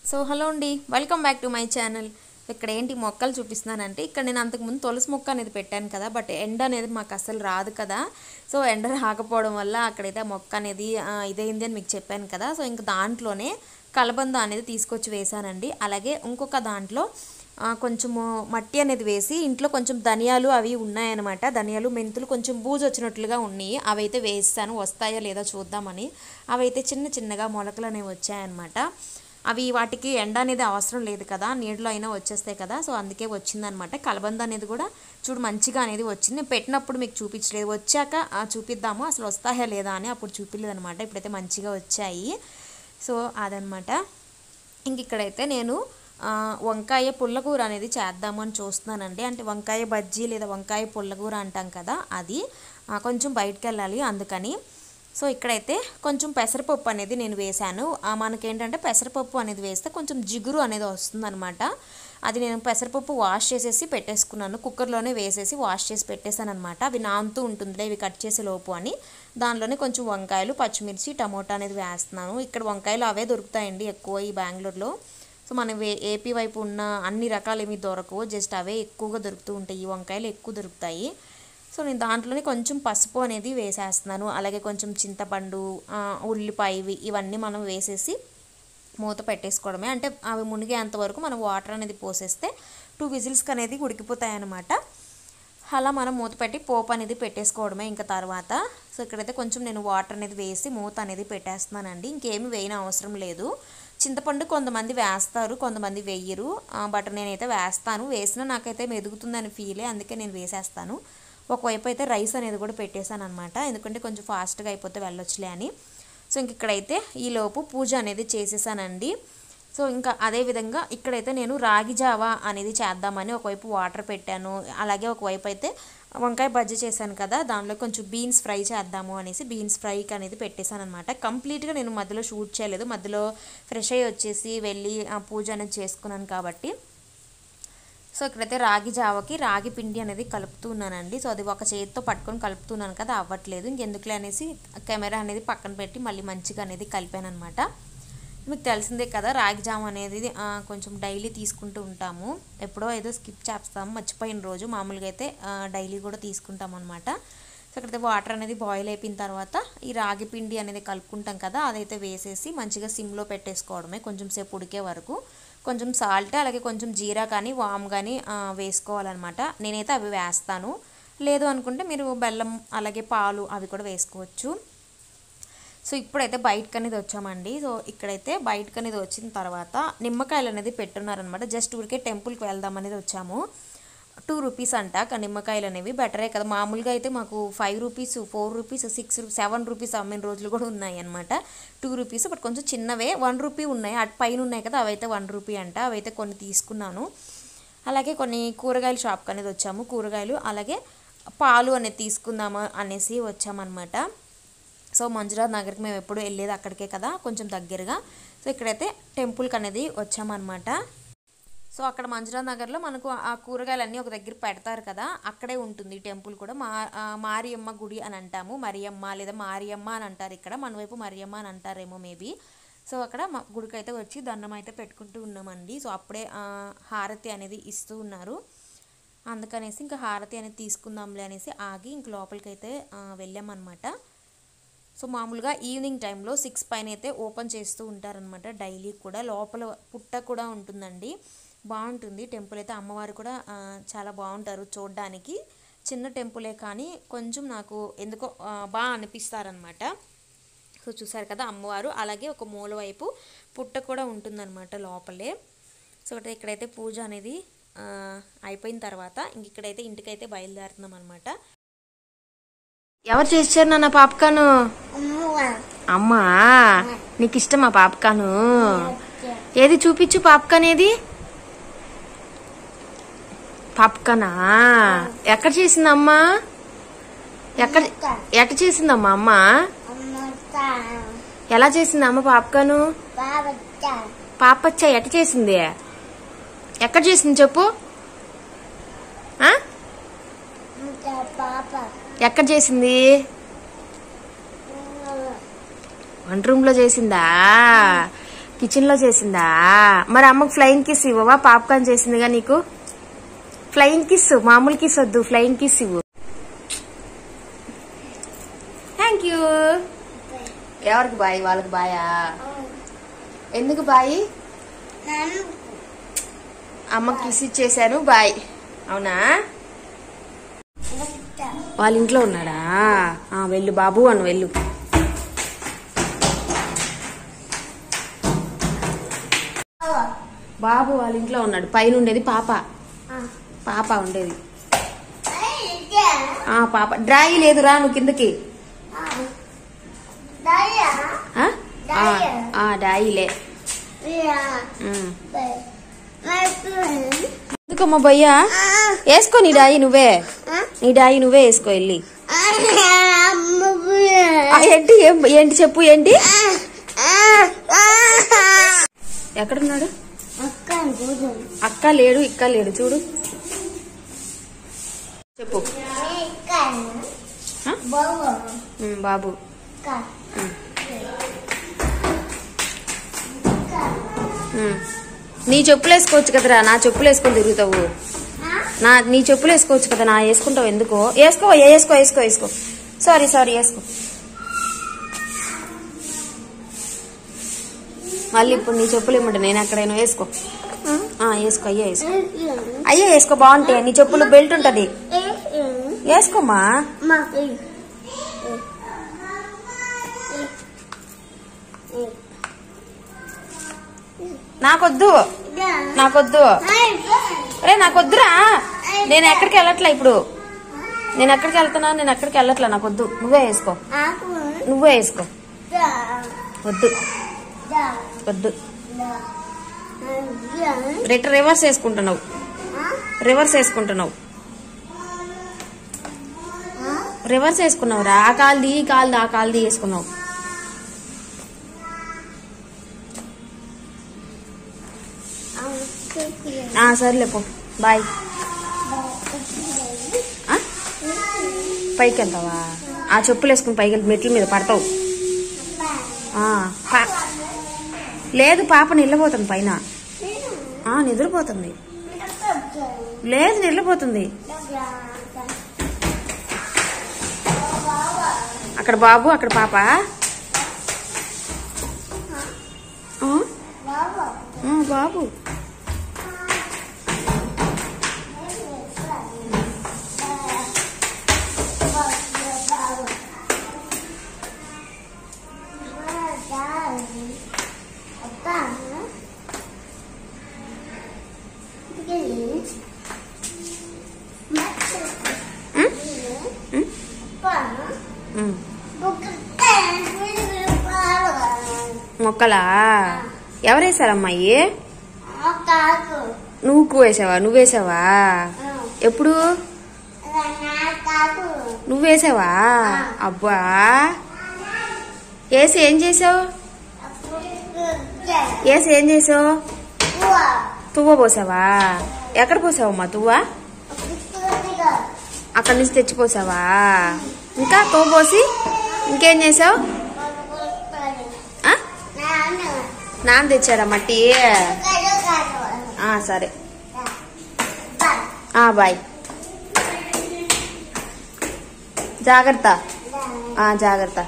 So hello అండి welcome back to my channel ఇక్కడ ఏంటి మొక్కలు చూపిస్తున్నానంటే ఇక్కడ నేను అంతకుముందు తులసి మొక్క అనేది పెట్టాను కదా బట్ ఎండ అనేది మాకు అసలు రాదు కదా సో ఎండ రాకపోవడం వల్ల అక్కడైతే ఆ మొక్క అనేది ఆ, ఇదైంది అని మీకు చెప్పాను కదా సో ఇంక దాంట్లోనే కలబంద అనేది తీసుకొచ్చి వేశానండి అలాగే ఇంకొక దాంట్లో ఆ, కొంచెము మట్టి అనేది వేసి ఇంట్లో కొంచెం ధనియాలు అవి ఉన్నాయన్నమాట ధనియాలు మెంతులు కొంచెం బూజు వచ్చినట్లుగా ఉన్నాయి అవి అయితే వేస్తాను వస్తాయో లేదో చూద్దామని అవి అయితే చిన్న చిన్నగా మొలకలు అనేవి వచ్చాయన్నమాట అవి వాటికి ఎండ అనేది అవసరం లేదు కదా నీటిలో అయినా వచ్చేస్తాయి కదా సో అందుకే వచ్చిందనమాట కలబంద అనేది కూడా చూడు మంచిగా అనేది వచ్చింది నేను పెట్టినప్పుడు మీకు చూపించలేదు వచ్చాక ఆ, చూపిద్దాము అసలు వస్తాయా లేదా అని అప్పుడు చూపించలేదు అనమాట ఇప్పుడైతే మంచిగా వచ్చాయి సో అదనమాట ఇంక ఇక్కడైతే నేను ఆ, వంకాయ పుల్లకూర అనేది చేద్దాము అని చూస్తున్నానండి అంటే వంకాయ బజ్జీ లేదా వంకాయ పుల్లకూర అంటాం కదా అది ఆ, కొంచెం బయటకు వెళ్ళాలి అందుకని సో ఇక్కడైతే కొంచెం పెసరపప్పు అనేది నేను వేశాను ఆ, మనకేంటంటే పెసరపప్పు అనేది వేస్తే కొంచెం జిగురు అనేది వస్తుందన్నమాట అది నేను పెసరపప్పు వాష్ చేసేసి పెట్టేసుకున్నాను కుక్కర్లోనే వేసేసి వాష్ చేసి పెట్టేశాను అనమాట అవి నానుతూ ఉంటుందిలే ఇవి కట్ చేసే లోపు అని దానిలోనే కొంచెం వంకాయలు పచ్చిమిర్చి టమోటా అనేది వేస్తున్నాను ఇక్కడ వంకాయలు అవే దొరుకుతాయండి ఎక్కువ ఈ బెంగళూరులో సో మన వే- ఏపీ వైపు ఉన్న అన్ని రకాలు ఏమి దొరకవు జస్ట్ అవే ఎక్కువగా దొరుకుతూ ఉంటాయి ఈ వంకాయలు ఎక్కువ దొరుకుతాయి సో నేను దాంట్లోనే కొంచెం పసుపు అనేది వేసేస్తున్నాను అలాగే కొంచెం చింతపండు ఆ, ఉల్లిపాయ ఇవి ఇవన్నీ మనం వేసేసి మూత పెట్టేసుకోవడమే అంటే అవి మునిగేంత వరకు మనం వాటర్ అనేది పోసేస్తే టూ విజిల్స్కి అనేది ఉడికిపోతాయి అన్నమాట అలా మనం మూత పెట్టి పోపు అనేది పెట్టేసుకోవడమే ఇంకా తర్వాత సో ఇక్కడైతే కొంచెం నేను వాటర్ అనేది వేసి మూత అనేది పెట్టేస్తున్నానండి ఇంకేమి వేయని అవసరం లేదు చింతపండు కొంతమంది వేస్తారు కొంతమంది వేయరు ఆ, బట్ నేనైతే వేస్తాను వేసినా నాకైతే మెదుగుతుందని ఫీలే అందుకే నేను వేసేస్తాను ఒకవైపు అయితే రైస్ అనేది కూడా పెట్టేశాను అనమాట ఎందుకంటే కొంచెం ఫాస్ట్గా అయిపోతే వెళ్ళొచ్చులే అని సో ఇంక ఇక్కడైతే ఈలోపు పూజ అనేది చేసేసానండి సో ఇంకా అదే విధంగా ఇక్కడైతే నేను రాగి జావా అనేది చేద్దామని ఒకవైపు వాటర్ పెట్టాను అలాగే ఒకవైపు అయితే వంకాయ బజ్జీ చేశాను కదా దానిలో కొంచెం బీన్స్ ఫ్రై చేద్దాము అనేసి బీన్స్ ఫ్రైకి అనేది పెట్టేశాను అనమాట కంప్లీట్గా నేను మధ్యలో షూట్ చేయలేదు మధ్యలో ఫ్రెష్ అయ్యి వచ్చేసి వెళ్ళి ఆ పూజ అనేది చేసుకున్నాను కాబట్టి సో ఇక్కడైతే రాగి జావకి రాగి పిండి అనేది కలుపుతున్నానండి సో అది ఒక చేతితో పట్టుకొని కలుపుతున్నాను కదా అవ్వట్లేదు ఇంకెందుకులే అనేసి కెమెరా అనేది పక్కన పెట్టి మళ్ళీ మంచిగా అనేది కలిపాను అనమాట మీకు తెలిసిందే కదా రాగి జామ అనేది ఆ, కొంచెం డైలీ తీసుకుంటూ ఉంటాము ఎప్పుడో ఏదో స్కిప్ చేస్తాము మర్చిపోయిన రోజు మామూలుగా అయితే డైలీ కూడా తీసుకుంటాం అనమాట సో ఇక్కడైతే వాటర్ అనేది బాయిల్ అయిపోయిన తర్వాత ఈ రాగి పిండి అనేది కలుపుకుంటాం కదా అదైతే వేసేసి మంచిగా సిమ్లో పెట్టేసుకోవడమే కొంచెం సేపు ఉడికే వరకు కొంచెం సాల్ట్ అలాగే కొంచెం జీరా కానీ వామ్ కానీ ఆ, వేసుకోవాలన్నమాట నేనైతే అవి వేస్తాను లేదు అనుకుంటే మీరు బెల్లం అలాగే పాలు అవి కూడా వేసుకోవచ్చు సో ఇప్పుడైతే బయటకు అనేది వచ్చామండి సో ఇక్కడైతే బయటకు అనేది వచ్చిన తర్వాత నిమ్మకాయలు అనేది పెట్టున్నారనమాట జస్ట్ ఊరికే టెంపుల్కి వెళ్దాం అనేది వచ్చాము టూ రూపీస్ అంట కా- నిమ్మకాయలు అనేవి బెటరే కదా మామూలుగా అయితే మాకు five rupees four rupees six seven rupees అమ్మిన రోజులు కూడా ఉన్నాయి అనమాట టూ రూపీస్ బట్ కొంచెం చిన్నవే వన్ రూపీ ఉన్నాయి అటు పైన ఉన్నాయి కదా అవైతే వన్ రూపీ అంట అవైతే కొన్ని తీసుకున్నాను అలాగే కొన్ని కూరగాయల షాప్కి అనేది వచ్చాము కూరగాయలు అలాగే పాలు అనేది తీసుకుందాము అనేసి వచ్చామన్నమాట సో మంజునాథ్ నగర్కి మేము ఎప్పుడు వెళ్ళేది అక్కడికే కదా కొంచెం దగ్గరగా సో ఇక్కడైతే టెంపుల్కి అనేది వచ్చామన్నమాట సో అక్కడ మంజునాథ్ నగర్లో మనకు ఆ కూరగాయలన్నీ ఒక దగ్గర పెడతారు కదా అక్కడే ఉంటుంది ఈ టెంపుల్ కూడా మా ఆ, మారియమ్మ గుడి అని అంటాము మరియమ్మ లేదా మారియమ్మ అని అంటారు ఇక్కడ మన వైపు మరియమ్మ అని అంటారేమో మేబీ సో అక్కడ మా గుడికి అయితే వచ్చి దండం అయితే పెట్టుకుంటూ ఉన్నామండి సో అప్పుడే ఆ, హారతి అనేది ఇస్తూ ఉన్నారు అందుకనేసి ఇంకా హారతి అనేది తీసుకుందాంలే అనేసి ఆగి ఇంక లోపలికి అయితే ఆ, వెళ్ళామన్నమాట సో మామూలుగా ఈవినింగ్ టైంలో సిక్స్ పైన అయితే ఓపెన్ చేస్తూ ఉంటారనమాట డైలీ కూడా లోపల పుట్ట కూడా ఉంటుందండి బాగుంటుంది టెంపుల్ అయితే అమ్మవారు కూడా ఆ, చాలా బాగుంటారు చూడడానికి చిన్న టెంపులే కానీ కొంచెం నాకు ఎందుకో ఆ, బాగా అనిపిస్తారనమాట సో చూసారు కదా అమ్మవారు అలాగే ఒక మూల వైపు పుట్ట కూడా ఉంటుందన్నమాట లోపలే సో ఇక్కడ ఇక్కడైతే పూజ అనేది ఆ, అయిపోయిన తర్వాత ఇంక ఇక్కడైతే ఇంటికైతే బయలుదేరుతున్నాం అనమాట ఎవరు చేశారు నాన్న పాపకాను అమ్మా నీకు ఇష్టమా పాపకాను ఏది చూపించు పాపకాన్ ఏది పాపకానా ఎక్కడ చేసిందమ్మా ఎక్కడ ఎక్కడ చేసిందమ్మా అమ్మ ఎలా చేసింది అమ్మ పాపకాను పాపచ్చ ఎట చేసింది ఎక్కడ చేసింది చెప్పు ఆ? ఎక్కడ చేసింది వంట రూమ్ లో చేసిందా కిచెన్ లో చేసిందా మరి అమ్మకు ఫ్లయింగ్ కిస్ ఇవ్వవా పాప్కార్న్ చేసిందిగా నీకు ఫ్లయింగ్ కిస్ మామూలు కిస్ వద్దు ఫ్లయింగ్ కిస్ ఇవ్వు థ్యాంక్ యూ ఎవరికి బాయ్ వాళ్ళకి బాయా ఎందుకు బాయ్ అమ్మకి కిస్ ఇచ్చేసాను బాయ్ అవునా వాళ్ళ ఇంట్లో ఉన్నాడా ఆ, వెళ్ళు బాబు అను వెళ్ళు బాబు వాళ్ళ ఇంట్లో ఉన్నాడు పైన ఉండేది పాప పాప ఉండేది ఆ పాప డ్రాయి లేదు రా నువ్వు కిందకి ఆ? ఆ, ఆ, డాయిలే ఉమ్. ఎందుకమ్మా భయ్యా వేసుకో నీ డాయి నువ్వే నీ డాయి నువ్వే వేసుకో వెళ్ళి ఆ, ఏంటి ఏం- ఏంటి చెప్పు ఏంటి ఎక్కడున్నాడు అక్క లేడు ఇక్క లేడు చూడు చెప్పు ఆ? ఉమ్, బాబు ఉమ్. ఉమ్. నీ చెప్పులు వేసుకోవచ్చు కదరా నా చెప్పులు వేసుకొని తిరుగుతావు నా నీ చెప్పులు వేసుకోవచ్చు కదా నా వేసుకుంటావు ఎందుకో వేసుకో వేసుకో వేసుకో వేసుకో సారీ సారీ వేసుకో మళ్ళీ ఇప్పుడు నీ చెప్పులు ఇమ్మంటే నేను ఎక్కడైనా వేసుకో ఆ, వేసుకో అయ్యే వేసుకో అయ్యే వేసుకో బాగుంటాయి నీ చెప్పులు బెల్ట్ ఉంటది వేసుకోమ్మా నాకొద్దు నాకొద్దు రే నాకొద్దురా నేను ఎక్కడికి వెళ్ళట్లే ఇప్పుడు నేను ఎక్కడికి వెళ్తున్నా నేను ఎక్కడికి వెళ్ళట్లే నాకొద్దు నువ్వే వేసుకో నువ్వే వేసుకో వద్దు వద్దు రిట రివర్స్ వేసుకుంటున్నావు రివర్స్ వేసుకుంటున్నావు రివర్స్ వేసుకున్నావురా ఆ కాల్ది ఈ కాల్ది ఆ కాల్ది వేసుకున్నావు ఆ, సర్లే పో బాయ్ ఆ? పైకి వెళ్తావా ఆ చెప్పులు వేసుకుని పైకి వెళ్తే మెట్ల మీద పడతావు ఆ, పా- లేదు పాప నిల్లబోతుంది పైన ఆ, నిద్రపోతుంది లేదు నిల్లబోతుంది అక్కడ బాబు అక్కడ పాప ఆ? ఆ, బాబు ఉమ్. మొక్కలా ఎవరేసారమ్మాయి నువ్వు వేసావా నువ్వేసావా ఎప్పుడు నువ్వేసావా అబ్బా వేసి ఏం చేసావు వేసి ఏం చేసావు తువ్వ పోసావా ఎక్కడ పోసావమ్మా తువ్వ అక్కడి నుంచి తెచ్చిపోసావా ఇంకా తువ్వ పోసి ఇంకేం చేసావు ఆ? నాన్న తెచ్చాడా మట్టి ఆ, సరే ఆ, బాయ్ జాగ్రత్త ఆ, జాగ్రత్త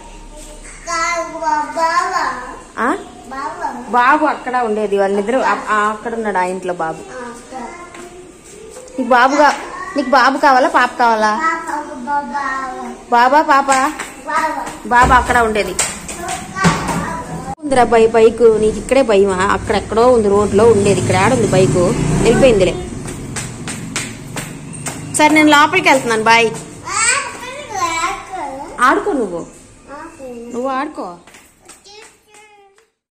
ఆ? బాబు అక్కడ ఉండేది వాళ్ళిద్దరు ఆ- ఆ, అక్కడ ఉన్నాడు ఆ ఇంట్లో బాబు నీకు బాబు కా- నీకు బాబు కావాలా పాప కావాలా బాబా పాప బాబా అక్కడ ఉండేది ఉందిరా బై బైక్ నీకు ఇక్కడే భయమా అక్కడెక్కడో ఉంది రోడ్లో ఉండేది ఇక్కడ ఆడుంది బైకు వెళ్ళిపోయిందిలే సరే నేను లోపలికి వెళ్తున్నాను బాయ్ ఆడుకో నువ్వు నువ్వు ఆడుకో